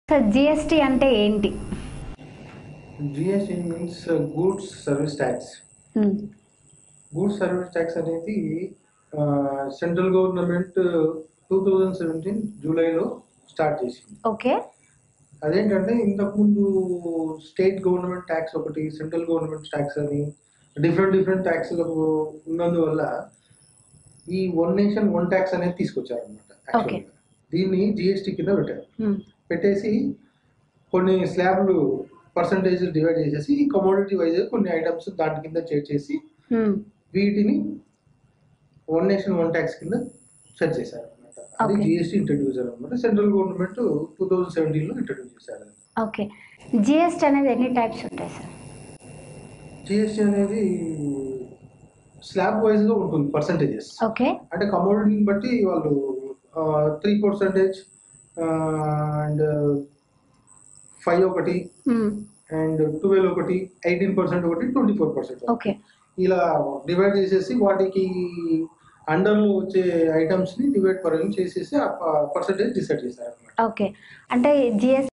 Sir GST అంటే ఏంటి GST means goods service tax goods service tax అనేది central government two thousand seventeen జూలైలో start చేసింది okay అదేంటంటే ఇంతకుముందు స్టేట్ గవర్నమెంట్ ట్యాక్స్ ఒకటి సెంట్రల్ గవర్నమెంట్ ట్యాక్స్ అని డిఫరెంట్ డిఫరెంట్ ట్యాక్స్లు ఉన్నందువల్ల ఈ వన్ నేషన్ వన్ ట్యాక్స్ అనేది తీసుకొచ్చారు అనమాట Okay. దీన్ని జిఎస్టీ కింద పెట్టారు పెట్టేసి కొన్ని స్లాబ్లు పర్సంటేజ్ డివైడ్ చేసేసి కమోడిటీ వైజ్ కొన్ని ఐటమ్స్ దాని కింద చేర్చేసి వీటిని వన్ నేషన్ వన్ ట్యాక్స్ కింద సెట్ చేశారు అనమాట అది Okay. జిఎస్టీ ఇంట్రడ్యూస్ అనమాట సెంట్రల్ గవర్నమెంట్ టూ థౌజండ్ సెవెంటీన్లో ఇంట్రడ్యూస్ చేశారు ఓకే జిఎస్టీ అనేది ఎన్ని టైప్స్ ఉంటాయి సార్ జిఎస్టీ అనేది స్లాబ్ వైజ్ గా ఉంటుంది పర్సంటేజెస్ ఓకే అంటే కమోడిటీని బట్టి వాళ్ళు త్రీ పర్సెంటేజ్ అండ్ ఫైవ్ ఒకటి అండ్ ట్వెల్వ్ ఒకటి ఎయిటీన్ పర్సెంట్ ఒకటి ట్వంటీ ఫోర్ పర్సెంట్ ఓకే ఇలా డివైడ్ చేసేసి వాటికి అండర్లో వచ్చే ఐటమ్స్ ని డివైడ్ పర్ చేసేసి ఆ పర్సెంటేజ్ డిసైడ్ చేశారు అనమాట ఓకే అంటే జిఎస్